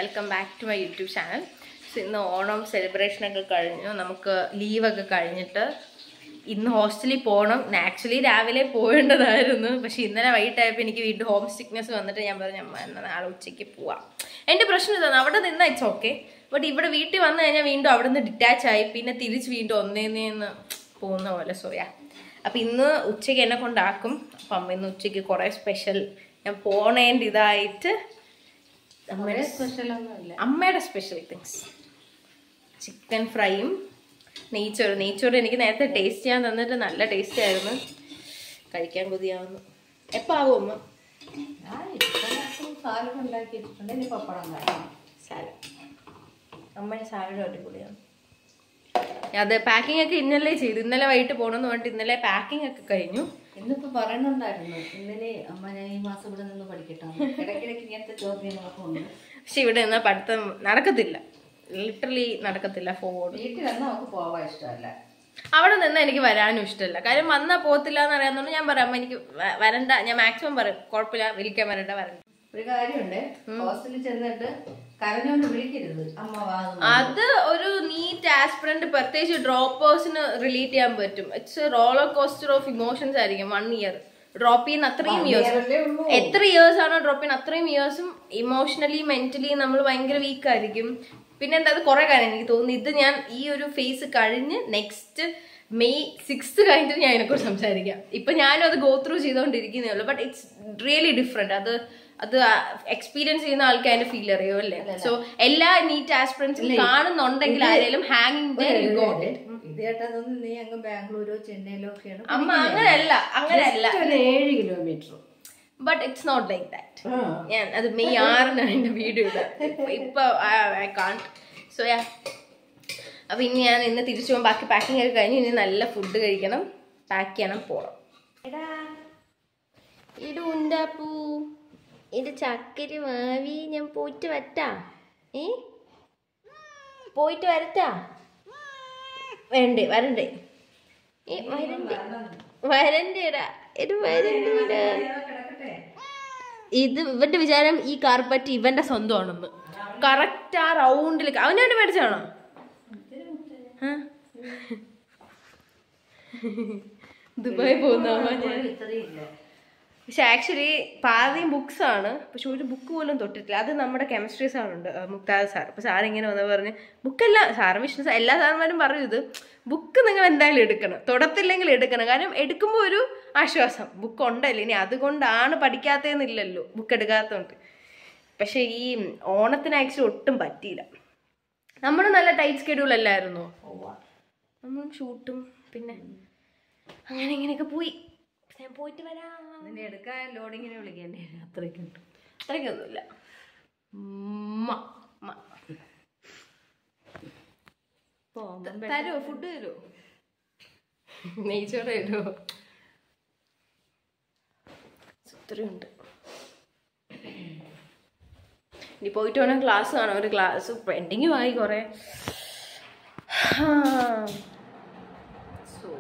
Welcome back to my YouTube channel so ഇന്ന് ഓണം സെലിബ്രേഷനൊക്കെ കഴിഞ്ഞു നമുക്ക് ലീവൊക്കെ കഴിഞ്ഞിട്ട് ഇന്ന് ഹോസ്റ്റലിൽ പോകണം ആക്ച്വലി രാവിലെ പോകേണ്ടതായിരുന്നു പക്ഷെ ഇന്നലെ വൈകിട്ടായപ്പോൾ എനിക്ക് വീണ്ടും ഹോം സിക്നെസ് വന്നിട്ട് ഞാൻ പറഞ്ഞു അമ്മ എന്നാൽ നാളെ ഉച്ചയ്ക്ക് പോവാം എൻ്റെ പ്രശ്നം ഇതാണ് അവിടെ നിന്നാ ഇറ്റ്സ് ഓക്കെ ബട്ട് ഇവിടെ വീട്ടിൽ വന്നു കഴിഞ്ഞാൽ വീണ്ടും അവിടെ നിന്ന് ഡിറ്റാച്ച് ആയി പിന്നെ തിരിച്ച് വീണ്ടും ഒന്നേന്ന് പോകുന്ന പോലെ സോയാ അപ്പം ഇന്ന് ഉച്ചയ്ക്ക് എന്നെ കൊണ്ടാക്കും അപ്പം അമ്മ ഇന്ന് ഉച്ചയ്ക്ക് കുറേ സ്പെഷ്യൽ ഞാൻ പോണേൻ്റെ ഇതായിട്ട് അമ്മയുടെ സ്പെഷ്യൽ ഒന്നുമില്ല അമ്മയുടെ സ്പെഷ്യൽ തിങ്സ് ചിക്കൻ ഫ്രൈയും നെയ്ച്ചോറ് നെയ്ച്ചോറ് എനിക്ക് നേരത്തെ ടേസ്റ്റ് ചെയ്യാൻ തന്നിട്ട് നല്ല ടേസ്റ്റ് ആയിരുന്നു കഴിക്കാൻ കൊതിയാവുന്നു എപ്പോൾ ആവും അമ്മ ഞാൻ ഇപ്പം സാലഡ് ഉണ്ടാക്കിയിട്ടുണ്ട് ഇനി പപ്പടം കാണാം സാലഡ് അമ്മയുടെ സാലഡ് അടിപൊളിയാണ് അത് പാക്കിംഗ് ഒക്കെ ഇന്നലെ ചെയ്തു ഇന്നലെ വൈകിട്ട് പോകണമെന്ന് പറഞ്ഞിട്ട് ഇന്നലെ പാക്കിംഗ് ഒക്കെ കഴിഞ്ഞു ഇന്നിപ്പോ പറയുന്നുണ്ടായിരുന്നു ഇന്നലെ അമ്മ ഞാൻ ഈ മാസം ഇവിടെ നിന്ന് പഠിക്കട്ടെ ഇടയ്ക്കിടയ്ക്ക് ഇങ്ങനത്തെ ചോദ്യങ്ങളൊക്കെ ഉണ്ട് പക്ഷെ ഇവിടെ നിന്നാൽ പഠിത്തം നടക്കത്തില്ല ലിറ്ററലി നടക്കത്തില്ല ഫോൺ വീട്ടിൽ വന്നാൽ നമുക്ക് പോവാൻ ഇഷ്ടമല്ല അവിടെ നിന്ന് എനിക്ക് വരാനും ഇഷ്ടമല്ല കാര്യം വന്നാൽ പോകത്തില്ല എന്ന് അറിയാവുന്നതുകൊണ്ട് ഞാൻ പറയാം അമ്മ എനിക്ക് വ- വരണ്ട ഞാൻ മാക്സിമം പറയും കുഴപ്പമില്ല വിളിക്കാൻ വരണ്ട വരണ്ട ഒരു കാര്യമുണ്ട് ഹോസ്റ്റലിൽ ചെന്നിട്ട് കരഞ്ഞോണ്ട് വിളിക്കരുത് അമ്മ വാ എന്ന് അത് ഒരു നീറ്റ് ആസ്പിറന്റ് പ്രത്യേകിച്ച് ഡ്രോപ്പേഴ്സിന് റിലേറ്റ് ചെയ്യാൻ പറ്റും it's roller coaster of emotions ആയിരിക്കും വൺ ഇയർ ഡ്രോപ്പ് ചെയ്യുന്ന അത്രയും ഇയേഴ്സ് പറഞ്ഞതല്ലേ ഉള്ളൂ. എത്ര ഇയേഴ്സ് ആണോ ഡ്രോപ്പ് ചെയ്യുന്ന അത്രയും ഇയേഴ്സും ഇമോഷണലി മെന്റലി നമ്മൾ ഭയങ്കര വീക്ക് ആയിരിക്കും പിന്നെ എന്താ അത് കുറെ കാര്യം എനിക്ക് തോന്നുന്നു ഇത് ഞാൻ ഈ ഒരു ഫേസ് കഴിഞ്ഞ് നെക്സ്റ്റ് മെയ് സിക്സ് കഴിഞ്ഞിട്ട് ഞാൻ അതിനെക്കുറിച്ച് സംസാരിക്കാം ഇപ്പൊ ഞാനും അത് ഗോ ത്രൂ ചെയ്തുകൊണ്ടിരിക്കുന്നേ ഉള്ളൂ ബട്ട് ഇറ്റ്സ് റിയലി ഡിഫറെന്റ് അത് അത് എക്സ്പീരിയൻസ് ചെയ്യുന്ന ആൾക്ക് അതിന്റെ ഫീൽ അറിയോ അല്ലേ സോ എല്ലാ നീറ്റ് ആസ്പിറൻസും കാണുന്നുണ്ടെങ്കിൽ ആരെങ്കിലും ഹാങ്ങിങ് ഇത് കേട്ടാ തോന്നുന്നു നീ അങ്ങ് ബാംഗ്ലൂരോ ചെന്നൈയിലോ ഒക്കെയാണ് അമ്മ അങ്ങനെയല്ല അങ്ങനെയല്ല Just ഒരു ഏഴ് kilometre but it's not like that ഞാൻ അത് മെയ് ആറിനാണ് എൻ്റെ വീഡിയോ ഇപ്പൊ ഐ കാൺ സോ യാ അപ്പൊ ഇനി ഞാൻ ഇന്ന് തിരിച്ചു പോകും ബാക്കി പാക്കിംഗ് ഒക്കെ കഴിഞ്ഞ് ഇനി നല്ല ഫുഡ് കഴിക്കണം പാക്ക് ചെയ്യണം പോണം എടാ ഇത് ഉണ്ടാപ്പൂ ഇത് ചക്കര മാവി ഞാൻ പോയിട്ട് വരട്ടാ ഏ പോയിട്ട് വരട്ടാ വേണ്ടേ വരണ്ടേ ഏ വരണ്ടേ വരണ്ടേടാ ഇത് വരണ്ടേടാ ഇത് ഇവന്റെ വിചാരം ഈ കാർപ്പറ്റ് ഇവന്റെ സ്വന്തമാണെന്ന് കറക്റ്റ് ആ റൗണ്ടിൽ അവനവന്റെ മേടിച്ചാണോ ആ? ദുബായ് പോകുന്ന ഞാൻ ഇത്രയില്ല പക്ഷെ ആക്ച്വലി പാതിയും ബുക്സ് ആണ് പക്ഷെ ഒരു ബുക്ക് പോലും തൊട്ടിട്ടില്ല അത് നമ്മുടെ കെമിസ്ട്രി സാറുണ്ട് മുക്താദ് സാർ അപ്പൊ സാർ ഇങ്ങനെ വന്ന് പറഞ്ഞ് ബുക്കല്ല സാർ വിഷ്ണു സാർ എല്ലാ സാറന്മാരും പറയും ഇത് ബുക്ക് നിങ്ങൾ എന്തായാലും എടുക്കണം തൊടത്തില്ലെങ്കിൽ എടുക്കണം കാരണം എടുക്കുമ്പോൾ ഒരു ആശ്വാസം ബുക്ക് ഉണ്ടല്ലോ ഇനി അതുകൊണ്ടാണ് പഠിക്കാത്തതെന്നില്ലല്ലോ ബുക്ക് എടുക്കാത്തതുകൊണ്ട് പക്ഷെ ഈ ഓണത്തിന് ആക്ച്വലി ഒട്ടും പറ്റിയില്ല നമ്മൾ നല്ല ടൈറ്റ് സ്കെഡ്യൂൾ അല്ലായിരുന്നോ നമ്മളും ഷൂട്ടും പിന്നെ അങ്ങനെ ഇങ്ങനെയൊക്കെ പോയി ഞാൻ പോയിട്ട് വരാം നിന്നെ എടുക്കാൻ ലോഡിങ്ങിനെ വിളിക്കേണ്ടി വരും അത്രയ്ക്കുണ്ട് അത്രയ്ക്കൊന്നുമില്ല ഉമ്മ, ഉമ്മ. പോകുമ്പം തരുമോ ഫുഡ് തരുമോ നെയ്ച്ചോറ് തരുമോ ഇത്രയുണ്ട് ഇനി പോയിട്ട് വേണം ക്ലാസ് കാണാം ഒരു ക്ലാസ് പെൻഡിങ്ങും ആയി കുറേ സോ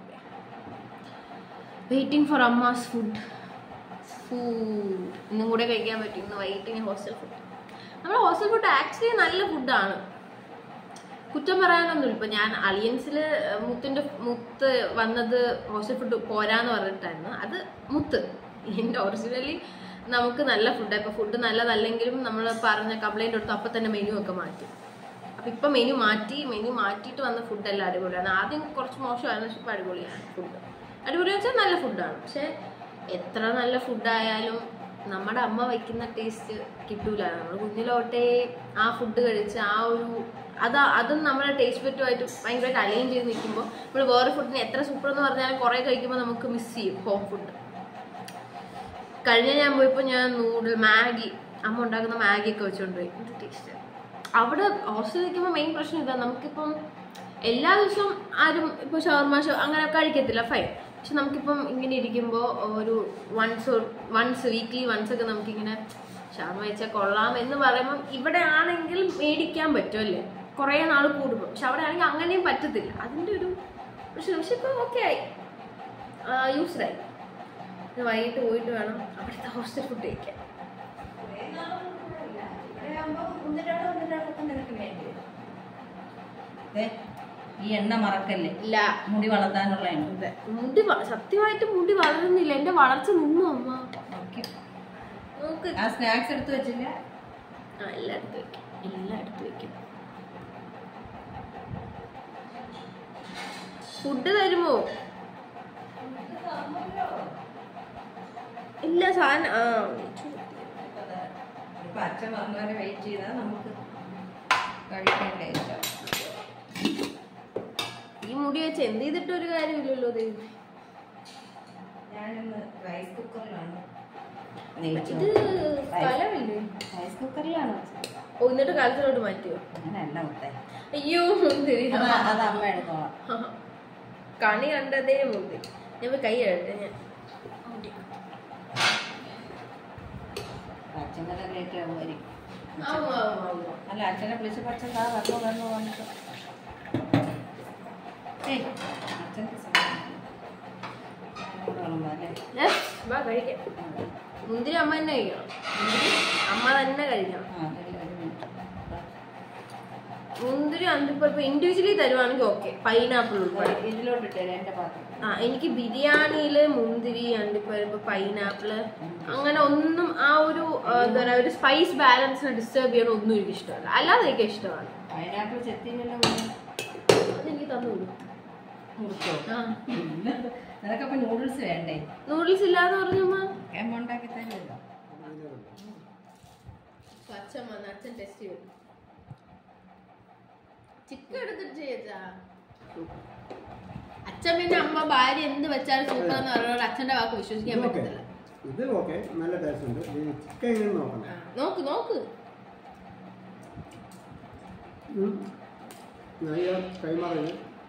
വെയിറ്റിംഗ് ഫോർ അമ്മാസ് ഫുഡ് ഫുഡ് ഇന്നും കൂടെ കഴിക്കാൻ പറ്റും ഇന്ന് വൈകിട്ട് ഇനി ഹോസ്റ്റൽ ഫുഡ് നമ്മുടെ ഹോസ്റ്റൽ ഫുഡ് ആക്ച്വലി നല്ല ഫുഡാണ് കുറ്റം പറയാനൊന്നുമില്ല ഇപ്പൊ ഞാൻ അലിയൻസിൽ മുത്തിന്റെ മുത്ത് വന്നത് ഹോസ്റ്റൽ ഫുഡ് പോരാന്ന് പറഞ്ഞിട്ടായിരുന്നു അത് മുത്ത് എൻ്റെ ഒറിജിനലി നമുക്ക് നല്ല ഫുഡ് ഇപ്പൊ ഫുഡ് നല്ലതല്ലെങ്കിലും നമ്മൾ പറഞ്ഞ കംപ്ലൈന്റ് കൊടുത്ത് അപ്പൊ തന്നെ മെനു ഒക്കെ മാറ്റി അപ്പൊ ഇപ്പൊ മെനു മാറ്റി മെനു മാറ്റിയിട്ട് വന്ന ഫുഡ് എല്ലാം അടിപൊളിയാണ് ആദ്യം കുറച്ച് മോശമായിരുന്നു പക്ഷെ ഇപ്പൊ അടിപൊളിയാണ് ഫുഡ് അടിപൊളി വെച്ചാൽ നല്ല ഫുഡാണ് പക്ഷെ എത്ര നല്ല ഫുഡായാലും നമ്മുടെ അമ്മ വയ്ക്കുന്ന ടേസ്റ്റ് കിട്ടൂല നമ്മൾ കുഞ്ഞിലോട്ടേ ആ ഫുഡ് കഴിച്ച് ആ ഒരു അത് അതും നമ്മുടെ ടേസ്റ്റ് ബെറ്റുമായിട്ട് ഭയങ്കരമായിട്ട് അലൈൻ ചെയ്ത് നിൽക്കുമ്പോൾ നമ്മൾ വേറെ ഫുഡിന് എത്ര സൂപ്പർ എന്ന് പറഞ്ഞാലും കുറേ കഴിക്കുമ്പോൾ നമുക്ക് മിസ് ചെയ്യും ഹോം ഫുഡ് കഴിഞ്ഞ ഞാൻ പോയപ്പോൾ ഞാൻ നൂഡിൽ മാഗി അമ്മ ഉണ്ടാക്കുന്ന മാഗി ഒക്കെ വെച്ചോണ്ടുപോയി എന്ത് ടേസ്റ്റ് അവിടെ ഹോസ്റ്റലിൽ നിൽക്കുമ്പോൾ മെയിൻ പ്രശ്നം ഇതാ നമുക്കിപ്പം എല്ലാ ദിവസവും ആരും ഇപ്പോൾ ഷവർമ ഷോ അങ്ങനെ കഴിക്കത്തില്ല ഫൈൻ പക്ഷെ നമുക്കിപ്പം ഇങ്ങനെ ഇരിക്കുമ്പോൾ ഒരു വൺസ് വൺസ് വീക്ക്ലി വൺസ് ഒക്കെ നമുക്കിങ്ങനെ ഷവർമ വെച്ചാൽ കൊള്ളാം എന്ന് പറയുമ്പം ഇവിടെ ആണെങ്കിൽ മേടിക്കാൻ പറ്റുമല്ലേ കുറേ നാൾ കൂടുമ്പോൾ പക്ഷെ അവിടെ ആണെങ്കിൽ അങ്ങനെയും പറ്റത്തില്ല അതിൻ്റെ ഒരു പ്രശ്നം പക്ഷെ ഇപ്പം ഓക്കെ ആയി യൂസ്ഡായി ഇന്ന് വൈകിട്ട് പോയിട്ട് വേണം അവിടുത്തെ ഹോസ്റ്റൽ ഫുഡ് കഴിക്കാൻ ഇവിടെ ആകുമ്പോൾ ഒന്നിരണ്ടോ ഒന്നിരണ്ടോ നിനക്ക് വേണ്ടി വരും ദേ, ഈ എണ്ണ മറക്കല്ലേ ഇല്ല മുടി വളർത്താനുള്ള എണ്ണ അതെ. മുടി വ- സത്യമായിട്ട് മുടി വളരുന്നില്ല എന്റെ വളർച്ച നിന്നു അമ്മ നോക്കി നോക്ക് ആ സ്നാക്സ് എടുത്ത് വെച്ചില്ല ആ എല്ലാം എടുത്ത് വെക്കും എല്ലാം എടുത്ത് വെക്കും ഫുഡ് തരുമോ ഇല്ല സാധനം ആ ഇപ്പൊ അച്ഛൻ വന്നവരെ വെയിറ്റ് ചെയ്താൽ നമുക്ക് കഴിക്കണ്ടേ ഈ മുടി വെച്ച് എന്ത് ചെയ്തിട്ട് ഒരു കാര്യമില്ലല്ലോ ദൈവം ഞാനിന്ന് റൈസ് കുക്കറിലാണ് ഇത് സ്ഥലമില്ലേ റൈസ് കുക്കറിലാണ് വെച്ചത്. ഓ എന്നിട്ട് കാലത്തിലോട്ട് മാറ്റിയോ അങ്ങനെയല്ല മുത്തേ അയ്യോ മുന്തിരി അത് അത് അമ്മ എടുത്തോളാം കണി കണ്ടതേ മുന്തിരി ഞാൻ പോയി കൈ കഴുകട്ടെ ഞാൻ അച്ഛൻ്റെ ലേറ്റ് ആവുമായിരിക്കും ആവും, ആവും, ആവും. അല്ല അച്ഛനെ വിളിച്ചപ്പോൾ അച്ഛൻ താ വരണോ വരണോ വന്നിട്ട് ഏയ് അച്ഛൻ്റെ അല്ലേ ഏ, വാ കഴിക്കാം മുന്തിരി അമ്മ തന്നെ കഴിക്കണം അമ്മ തന്നെ കഴിക്കണം ആ ഒരു ഒരു മിനിറ്റ് മുന്തിരി അതിപ്പോ ഇപ്പൊ ഇൻഡിവിജ്വലി തരുവാണെങ്കിൽ ഓക്കെ പൈനാപ്പിൾ ഉൾപ്പെടെ ഇതിലോട്ടിട്ടേ എൻ്റെ പാത്രം ആ എനിക്ക് ബിരിയാണിയില് മുന്തിരി അണ്ടിപ്പരിപ്പ് പൈനാപ്പിള് അങ്ങനെ ഒന്നും ആ ഒരു ആ, എന്താ പറയാ ഒരു സ്പൈസ് ബാലൻസിനെ ഡിസ്റ്റർബ് ചെയ്യണ ഒന്നും എനിക്ക് ഇഷ്ടമല്ല അല്ലാതെ എനിക്ക് ഇഷ്ടമാണ് പൈനാപ്പിൾ ചെത്തിയില്ലല്ലോ അതെനിക്ക് തന്നു വിടും മുറിച്ചോ ആ നിനക്കപ്പോൾ നൂഡിൽസ് വേണ്ടേ നൂഡിൽസ് ഇല്ലാന്ന് പറഞ്ഞമ്മ ഞാൻ ഉണ്ടാക്കി തരുമല്ലോ അച്ഛൻ വന്ന് അച്ഛൻ ടെസ്റ്റ് ചെയ്തു ചിക്കൻ എടുത്തിട്ട് ചെയ്താ അച്ഛൻ പിന്നെ അമ്മ ഭാര്യ എന്ത് വെച്ചാലും സൂപ്പർ എന്ന് പറഞ്ഞോട് അച്ഛന്റെ വാക്ക് വിശ്വസിക്കാൻ ഓക്കെ പറ്റത്തില്ല ഇത് ഓക്കെ നല്ല ടേസ്റ്റ് ഉണ്ട് ഈ ചിക്കൻ ഇങ്ങനെ നോക്കണം ആ, നോക്ക് നോക്ക് ഉം. നല്ല കൈമാറി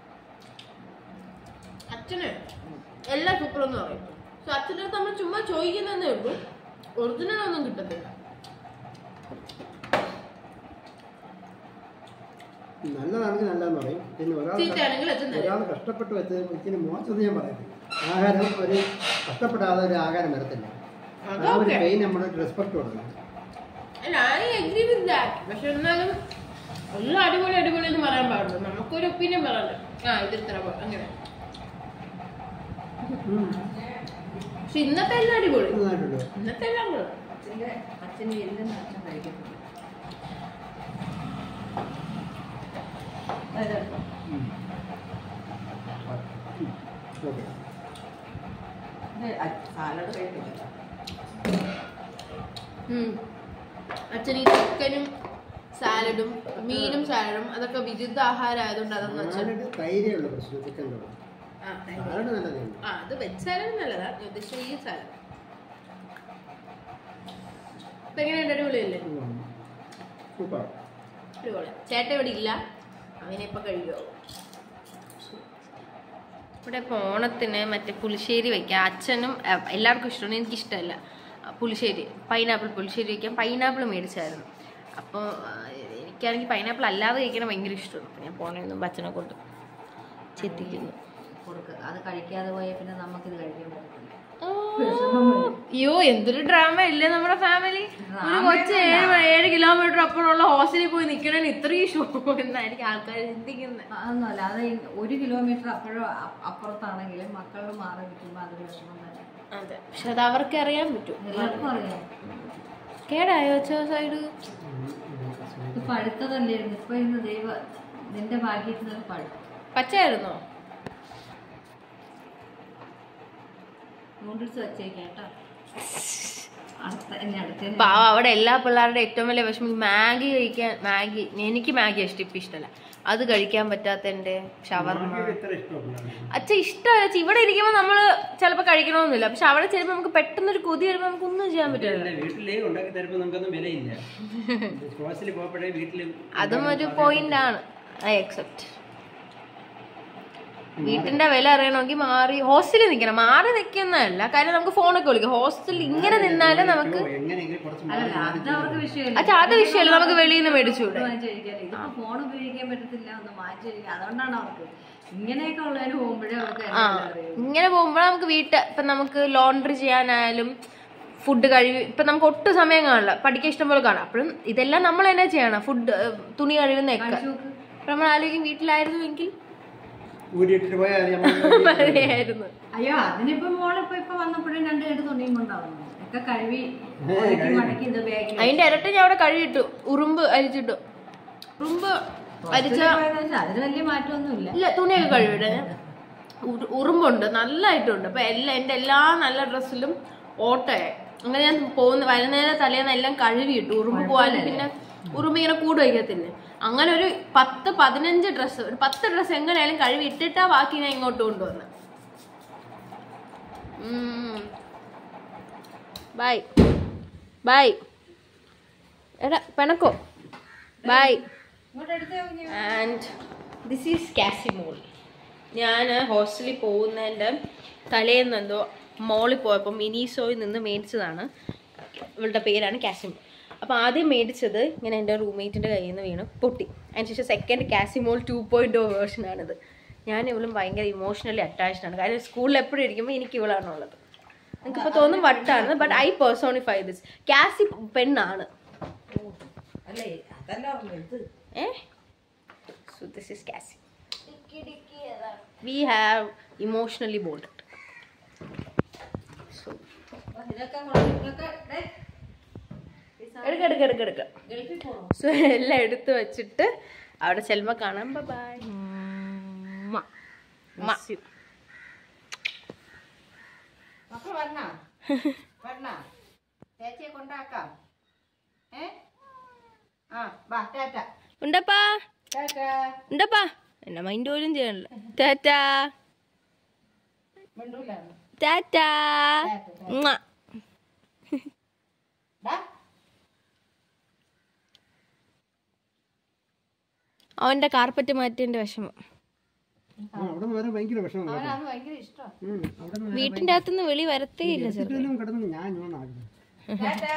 അച്ഛന് എല്ലാം സൂപ്പർ എന്ന് പറയും സോ അച്ഛൻ്റെ അടുത്ത് നമ്മൾ ചുമ്മാ ചോദിക്കുന്നതേ ഉള്ളൂ ഒറിജിനൽ ഒന്നും കിട്ടത്തില്ല നല്ലതാണെങ്കിൽ നല്ലതെന്ന് പറയും പിന്നെ ഒരാൾ ചീത്തയാണെങ്കിൽ അച്ഛൻ തരും ഒരാൾ കഷ്ടപ്പെട്ട് വെച്ചത് ഒരിക്കലും മോശം ഞാൻ പറയത്തില്ല ആഹാരം ഒരു കഷ്ടപ്പെടാതെ ഒരു ആഹാരം വരത്തില്ല ആ ഒരു അതൊക്കെ പെയിൻ നമ്മൾ റെസ്പെക്ട് കൊടുക്കണം അല്ല ഐ അഗ്രി വിത്ത് ദാറ്റ് പക്ഷെ എന്നാലും എല്ലാം അടിപൊളി അടിപൊളി എന്ന് പറയാൻ പാടുള്ളൂ നമുക്കൊരു ഒപ്പീനിയൻ പറയല്ലോ ആ ഇത് ഇത്ര പോ- അങ്ങനെ ഉം. പക്ഷെ ഇന്നത്തെ എല്ലാം അടിപൊളി നന്നായിട്ടുണ്ട് ഇന്നത്തെ എല്ലാം കൊള്ളാം അച്ഛൻ്റെ അച്ഛന് എല്ലാം അച്ഛൻ കഴിക്കത്തില്ല അതെടുത്തോ. ഉം. ഉം. ഓക്കെ ഇത് അ- സാലഡ് കഴിക്കില്ല ഉം. അച്ഛൻ ഈ ചിക്കനും സാലഡും മീനും സാലഡും അതൊക്കെ വിരുദ്ധ ആഹാരം ആയതുകൊണ്ട് അതൊന്നും അച്ഛൻ സാലഡ് തൈരേ ഉള്ളൂ പ്രശ്നം ചിക്കൻ ആ, സാലഡ് നല്ലതേ ഉള്ളൂ ആ അത് വെജ് സാലഡ് നല്ലതാ ഞാൻ ഉദ്ദേശിച്ച ഈ സാലഡ് ഇപ്പൊ എങ്ങനെയുണ്ട് അടിപൊളിയല്ലേ സൂപ്പർ അടിപൊളി ചേട്ടൻ ഇവിടെ ഇല്ല അവനെ ഇപ്പൊ കഴിയുമോ ഇവിടെ ഇപ്പോൾ ഓണത്തിന് മറ്റേ പുളിശ്ശേരി വെക്കാം അച്ഛനും അഹ് എല്ലാവർക്കും ഇഷ്ടമാണ് എനിക്ക് ഇഷ്ടമല്ല ആ, പുളിശ്ശേരി പൈനാപ്പിൾ പുളിശ്ശേരി വെക്കാൻ പൈനാപ്പിൾ മേടിച്ചായിരുന്നു അപ്പോൾ എനിക്കാണെങ്കിൽ പൈനാപ്പിൾ അല്ലാതെ കഴിക്കണം ഭയങ്കര ഇഷ്ടമാണ് അപ്പോൾ ഞാൻ പോണേന്ന് മുമ്പ് അച്ഛനെ കൊണ്ട് ചെത്തിക്കുന്നു കൊടുക്കുക അത് കഴിക്കാതെ പോയാൽ പിന്നെ നമുക്കിത് കഴിക്കാൻ പറ്റത്തില്ല അയ്യോ എന്തൊരു ഡ്രാമ ഇല്ലേ നമ്മുടെ ഫാമിലി ഒരു Drama കൊച്ചു ഏഴ് ഏഴ് കിലോമീറ്റർ അപ്പുറമുള്ള ഹോസ്റ്റലിൽ പോയി നിൽക്കണേന് ഇത്രയും ഷോ എന്നായിരിക്കും ആൾക്കാർ ചിന്തിക്കുന്നത് അതൊന്നുമല്ല അത് ഈ ഒരു കിലോമീറ്റർ അപ്പോഴും അ- അപ്പുറത്താണെങ്കിലും മക്കളുടെ മാറി നിൽക്കുമ്പോൾ അതൊരു വിഷമം തന്നെ അതെ പക്ഷെ അത് അവർക്ക് അറിയാൻ പറ്റും എല്ലാവർക്കും അറിയാം കേടായോ സൈഡ് ഇത് പഴുത്തതല്ലായിരുന്നു ഇപ്പൊ ഇന്ന് ദൈവ നിന്റെ ഭാഗ്യത്തിന് അത് പഴുത്തു പച്ചയായിരുന്നോ നൂഡിൽസ് വെച്ചേക്കാം കേട്ടോ അടുത്ത എന്നെ അടുത്ത പാവ അവിടെ എല്ലാ പിള്ളേരുടെ ഏറ്റവും വലിയ വിഷമം ഈ മാഗി കഴിക്കാൻ മാഗി എനിക്ക് മാഗി ഇഷ്ടം ഇപ്പം ഇഷ്ടമല്ല അത് കഴിക്കാൻ പറ്റാത്തതിന്റെ ഷവർമ്മ മാഗിക്ക് ഇത്ര ഇഷ്ടമല്ല അച്ഛ ഇഷ്ടമല്ല അച്ഛ ഇവിടെ ഇരിക്കുമ്പോൾ നമ്മൾ ചിലപ്പോൾ കഴിക്കണമെന്നില്ല പക്ഷെ അവിടെ ചെല്ലുമ്പോൾ നമുക്ക് പെട്ടെന്നൊരു കൊതി വരുമ്പോൾ നമുക്ക് ഒന്നും ചെയ്യാൻ പറ്റില്ല അല്ല വീട്ടിലേ ഉണ്ടാക്കി തരുമ്പോ നമുക്കൊന്നും വിലയില്ല ഹോസ്റ്റലിൽ പോയപ്പോഴേ വീട്ടിൽ അതും ഒരു പോയിന്റ് ആണ് ഐ അക്സെപ്റ്റ് വീട്ടിന്റെ വില അറിയണമെങ്കിൽ മാറി ഹോസ്റ്റലിൽ നിൽക്കണം മാറി നിൽക്കുന്നതല്ല കാര്യം നമുക്ക് ഫോണൊക്കെ വിളിക്കാം ഹോസ്റ്റലിൽ ഇങ്ങനെ നിന്നാലും നമുക്ക് എങ്ങനെയെങ്കിലും കുറച്ച് മാറി അല്ല അത് അവർക്ക് വിഷയമില്ല അച്ഛാ അത് വിഷയമല്ല നമുക്ക് വെളിയിൽ നിന്ന് മേടിച്ചുകൂടെ വാങ്ങിച്ചു കഴിക്കാല്ലേ ഇതിപ്പോ ഫോൺ ഉപയോഗിക്കാൻ പറ്റത്തില്ല ഒന്ന് വാങ്ങിച്ചു കഴിക്കാം അതുകൊണ്ടാണ് അവർക്ക് ഇങ്ങനെയൊക്കെ ഉള്ളതിന് പോകുമ്പോഴേ അവർക്ക് ആ എല്ലാം അറിയൂ. ഇങ്ങനെ പോകുമ്പോൾ നമുക്ക് വീട്ട് ഇപ്പം നമുക്ക് ലോണ്ടറി ചെയ്യാനായാലും ഫുഡ് കഴുകി ഇപ്പൊ നമുക്ക് ഒട്ടും സമയം കാണില്ല പഠിക്കാൻ ഇഷ്ടം പോലെ കാണാം അപ്പോഴും ഇതെല്ലാം നമ്മൾ തന്നെ ചെയ്യണം ഫുഡ് തുണി കഴുകുന്നൊക്കെ അപ്പൊ നമ്മൾ ആലോചിക്കും വീട്ടിലായിരുന്നുവെങ്കിൽ ഊരിയിട്ടിട്ട് പോയാൽ മതിയായിരുന്നു അയ്യോ അതിനിപ്പോ മോളിപ്പോ ഇപ്പൊ വന്നപ്പോഴും രണ്ട് കെട്ട് തുണിയും കൊണ്ടാവുന്നു ഒക്കെ കഴുകി ഉണക്കി മടക്കി ഇത് ബാഗിൽ അതിന്റെ ഇരട്ട ഞാൻ അവിടെ കഴുകിയിട്ടു ഉറുമ്പ് അരിച്ചിട്ടു ഉറുമ്പ് അരിച്ച അതിന് വലിയ മാറ്റമൊന്നുമില്ല ഇല്ല തുണിയൊക്കെ കഴുകിയിട്ട് ഉ- ഉറുമ്പുണ്ട് നല്ലതായിട്ടുണ്ട് അപ്പൊ എല്ലാ എന്റെ എല്ലാ നല്ല ഡ്രസ്സിലും ഓട്ടയായി അങ്ങനെ ഞാൻ പോകുന്ന വരുന്നതിന് തലേന്ന് എല്ലാം കഴുകിയിട്ടു ഉറുമ്പ് പോയാലും പിന്നെ ഉറുമ്പ് ഇങ്ങനെ കൂട് വയ്ക്കത്തില്ലേ അങ്ങനെ ഒരു പത്ത് പതിനഞ്ച് ഡ്രസ്സ് ഒരു പത്ത് ഡ്രസ്സ് എങ്ങനെയായാലും കഴുകി ഇട്ടിട്ടാ ബാക്കി ഞാൻ ഇങ്ങോട്ട് കൊണ്ടുവന്നത് ബൈ ബൈ എടാ പെണക്കോ bye and this is Kasimol ഞാൻ ഹോസ്റ്റലിൽ പോകുന്നതിൻ്റെ തലേന്ന് എന്തോ മോളിൽ പോയപ്പോൾ മിനിസോയിൽ നിന്ന് മേടിച്ചതാണ് ഇവളുടെ പേരാണ് കാസിമോൾ അപ്പോൾ ആദ്യം മേടിച്ചത് ഇങ്ങനെ എൻ്റെ റൂംമേറ്റിൻ്റെ കയ്യിൽ നിന്ന് വീണ് പൊട്ടി അതിനുശേഷം second Kasimol two point o വേർഷനാണിത് ഞാൻ ഇവളും ഭയങ്കര ഇമോഷണലി അറ്റാച്ച്ഡ് ആണ് കാര്യം സ്കൂളിൽ എപ്പോഴും ഇരിക്കുമ്പോൾ എനിക്ക് ഇവളാണുള്ളത് എനിക്കിപ്പോൾ തോന്നും വട്ടാണ് but I personify this Kasi പെണ്ണാണ് അല്ലേ അതല്ല ഇത് Eh? So this is Cassie. We have emotionally bonded. So ഇതൊക്കെ കൊണ്ട് ഇതൊക്കെ ദേ, എടുക്ക എടുക്ക എടുക്ക എടുക്ക ഗൾഫിൽ പോണോ സോ എല്ലാം എടുത്തു വെച്ചിട്ട് അവിടെ ചെല്ലുമ്പോ കാണാം ബൈ മക്കൾ വരണ വരണ ചേച്ചിയെ കൊണ്ടാക്കാം ഏ ആ വാ ടാറ്റ ഉണ്ടപ്പാ ടാറ്റ ഉണ്ടപ്പാ എന്നെ മൈൻഡ് പോലും ചെയ്യണില്ല ടാറ്റാ മിണ്ടൂലാണ് ടാറ്റാ ഉമ്മ. ഡാ അവന്റെ കാർപ്പറ്റ് മാറ്റിയതിന്റെ വിഷമം അവിടെ നിന്ന് വരാൻ ഭയങ്കര വിഷമം കേട്ടോ. അവനത് ഭയങ്കര ഇഷ്ടം ഉം, അവിടെ നിന്ന് വീട്ടിന്റെ അകത്തുനിന്ന് വെളി വരത്തേ ഇല്ല ചെറുക്കൻ വരാൻ കിടന്ന് ഞാൻ ഇങ്ങോട്ടാകുന്നു ടാറ്റ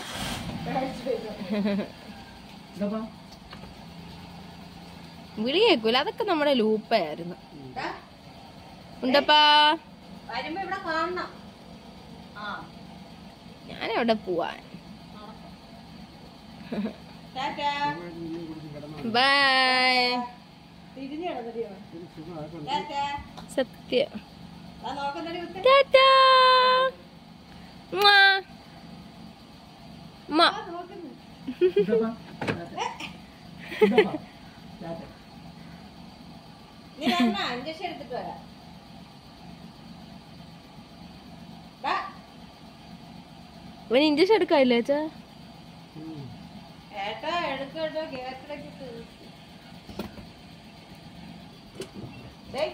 ഇതപ്പാ വിളി കേൾക്കൂല അതൊക്കെ നമ്മുടെ ലൂപ്പായിരുന്നു ഡാ, ഉണ്ടപ്പാ വരുമ്പോ ഇവിടെ കാണണം ആ ഞാൻ എവിടെ പോവാൻ ടാറ്റ ബൈ തിരിഞ്ഞു കിടന്നിരിയോ ടാറ്റ സത്യം ആ നോക്കുന്നടി കുത്തി ടാറ്റാ ഉമ്മാ. ഉമ്മ. ഇതപ്പാ ഇതപ്പാ നീ വരണ ഇഞ്ചക്ഷൻ എടുത്തിട്ട് വരാം ഡാ, ഇവന് ഇഞ്ചക്ഷൻ എടുക്കാനില്ല ചേച്ചാ ഏട്ടാ എടുക്കട്ടോ കേട്ടിടക്കിട്ട് ഡേയ്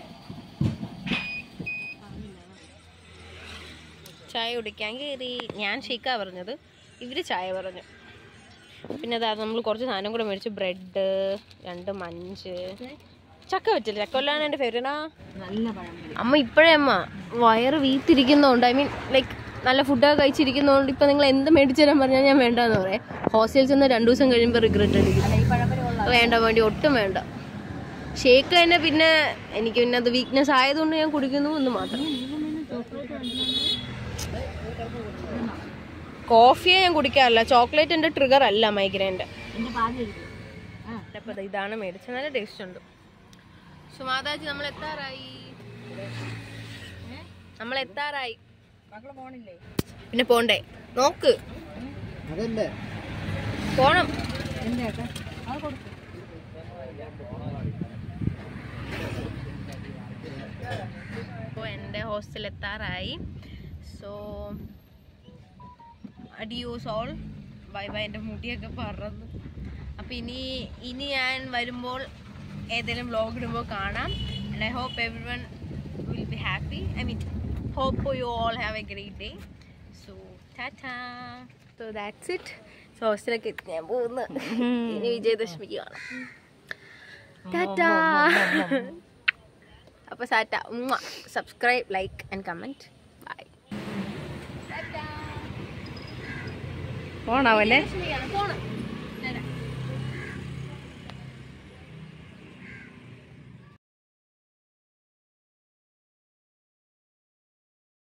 ചായ കുടിക്കാൻ കയറി ഞാൻ ഷീക്കാ പറഞ്ഞത് ഇവര് ചായ പറഞ്ഞു പിന്നെ അതാ നമ്മൾ കുറച്ച് സാധനം കൂടെ മേടിച്ചു ബ്രെഡ് രണ്ട് മഞ്ച് ചക്ക വെച്ചില്ല ചക്ക കൊല്ലാണ് എൻ്റെ ഫേവറേറ്റാ നല്ല പഴം അമ്മ ഇപ്പോഴേ അമ്മ വയറ് വീത്തിരിക്കുന്നതുകൊണ്ട് ഐ മീൻ ലൈക്ക് നല്ല ഫുഡൊക്കെ കഴിച്ചിരിക്കുന്നതുകൊണ്ട് ഇപ്പൊ നിങ്ങൾ എന്ത് മേടിച്ചു തരാൻ പറഞ്ഞാൽ ഞാൻ വേണ്ടെന്ന് പറയാം ഹോസ്റ്റലിൽ ചെന്ന് രണ്ടു ദിവസം കഴിയുമ്പോൾ റിഗ്രറ്റ് അടിക്കും ഈ പഴംപൊരി കൊള്ളാം വേണ്ട വേണ്ടി ഒട്ടും വേണ്ട ഷേക്ക് തന്നെ പിന്നെ എനിക്ക് പിന്നെ അത് വീക്ക്നെസ് ആയതുകൊണ്ട് ഞാൻ കുടിക്കുന്നു എന്ന് മാത്രം കോഫിയെ ഞാൻ കുടിക്കാറില്ല ചോക്ലേറ്റ് എൻ്റെ ട്രിഗർ അല്ല മൈഗ്രൈൻ്റെ എന്റെ പാലെടുക്കും അപ്പോൾ ഇതാണ് മേടിച്ചത് നല്ല ടേസ്റ്റ് ഉണ്ട് സുമാതാജി നമ്മൾ എത്താറായി നമ്മൾ എത്താറായി മക്കള് പോണില്ലേ പിന്നെ പോണ്ടേ നോക്ക് അതല്ലേ പോണം എന്റെ ഏട്ടാ അത് കൊടുക്കും അപ്പോൾ എൻ്റെ ഹോസ്റ്റലിൽ എത്താറായി so adios all bye bye എൻ്റെ മുടിയൊക്കെ പറന്നു അപ്പോൾ ഇനി ഇനി ഞാൻ വരുമ്പോൾ ഏതെങ്കിലും വ്ലോഗ് ഇടുമ്പോൾ കാണാം and I hope everyone will be happy I mean hope you all have a great day so tata so that's it so ഹോസ്റ്റലൊക്കെ എത്തി ഞാൻ പോകുന്നു ഇനി വിജയദശമിക്ക് കാണാം ടാറ്റാ അപ്പോൾ സാറ്റ ഉമ്മ subscribe like and comment bye പോണാവല്ലേ പോണം